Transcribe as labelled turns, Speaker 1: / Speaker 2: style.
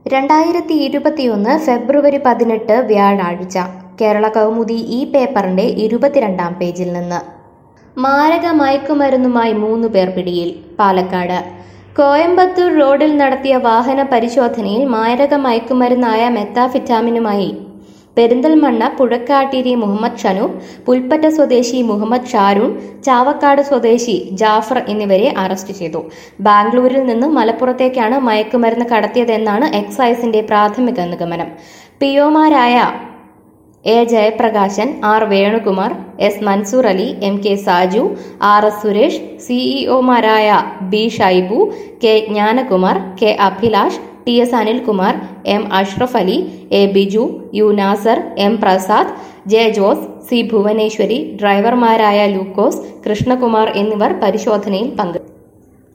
Speaker 1: രണ്ടായിരത്തി ഇരുപത്തിയൊന്ന് ഫെബ്രുവരി പതിനെട്ട് വ്യാഴാഴ്ച കേരള കൗമുദി ഈ പേപ്പറിന്റെ ഇരുപത്തിരണ്ടാം പേജിൽ നിന്ന് മാരക മയക്കുമരുന്നുമായി മൂന്ന് പേർ പിടിയിൽ പാലക്കാട് കോയമ്പത്തൂർ റോഡിൽ നടത്തിയ വാഹന പരിശോധനയിൽ മാരക മയക്കുമരുന്നായ മെത്താഫിറ്റാമിനുമായി പെരിന്തൽമണ്ണ പുഴക്കാട്ടിരി മുഹമ്മദ് ഷനൂബ് പുൽപ്പറ്റ സ്വദേശി മുഹമ്മദ് ഷാരൂൺ ചാവക്കാട് സ്വദേശി ജാഫർ എന്നിവരെ അറസ്റ്റ് ചെയ്തു ബാംഗ്ലൂരിൽ നിന്ന് മലപ്പുറത്തേക്കാണ് മയക്കുമരുന്ന് കടത്തിയതെന്നാണ് എക്സൈസിന്റെ പ്രാഥമിക നിഗമനം പിഒമാരായ A Jayaprakashan R Venukumar S Mansoor Ali M K Saju R S Suresh സിഇഒമാരായ B Shaibu K Jnanakumar K Abhilash T S Anilkumar M Ashraf Ali A Biju U Nasar M Prasad J Jose C Bhuvaneswari ഡ്രൈവർമാരായ ലൂക്കോസ് കൃഷ്ണകുമാർ എന്നിവർ പരിശോധനയിൽ പങ്കെടുത്തു